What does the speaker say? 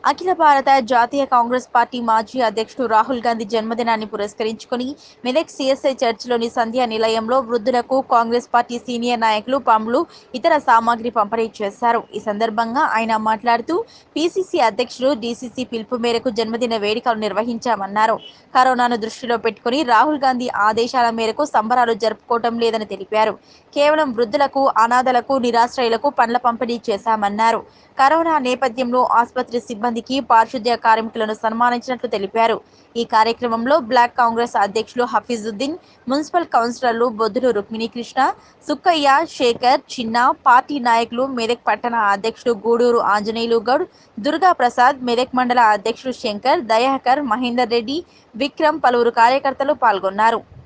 అఖిల భారత జాతీయ కాంగ్రెస్ పార్టీ మాజీ అధ్యక్షుడు రాహుల్ గాంధీ జన్మదినాన్ని పురస్కరించుకుని మెదక్ సిఎస్ఐ చర్చిలోని సంధ్యా నిలయంలో వృద్ధులకు కాంగ్రెస్ పార్టీ సీనియర్ నాయకులు పండ్లు ఇతర సామాగ్రి పంపిణీ చేశారు ఈ సందర్భంగా ఆయన మాట్లాడుతూ పీసీసీ అధ్యక్షుడు డీసీసీ పిలుపు మేరకు జన్మదిన వేడుకలు నిర్వహించామన్నారు కరోనాను దృష్టిలో పెట్టుకుని రాహుల్ గాంధీ ఆదేశాల మేరకు సంబరాలు జరుపుకోవటం లేదని తెలిపారు కేవలం వృద్ధులకు అనాథలకు నిరాశ్రయులకు పండ్ల పంపిణీ చేశామన్నారు కరోనా నేపథ్యంలో ఆసుపత్రి సిబ్బందికి పారిశుద్ధ్య కార్మికులను సన్మానించినట్లు తెలిపారు ఈ కార్యక్రమంలో బ్లాక్ కాంగ్రెస్ అధ్యక్షులు హఫీజుద్దీన్ మున్సిపల్ కౌన్సిలర్లు బొద్దులు రుక్మిణి కృష్ణ సుక్కయ్య శేఖర్ చిన్న పార్టీ నాయకులు మెదక్ పట్టణ అధ్యక్షుడు గూడూరు ఆంజనేయులు గౌడ్ దుర్గా ప్రసాద్ మెదక్ మండల అధ్యక్షుడు శంకర్ దయాకర్ మహేందర్ రెడ్డి విక్రమ్ పలువురు కార్యకర్తలు పాల్గొన్నారు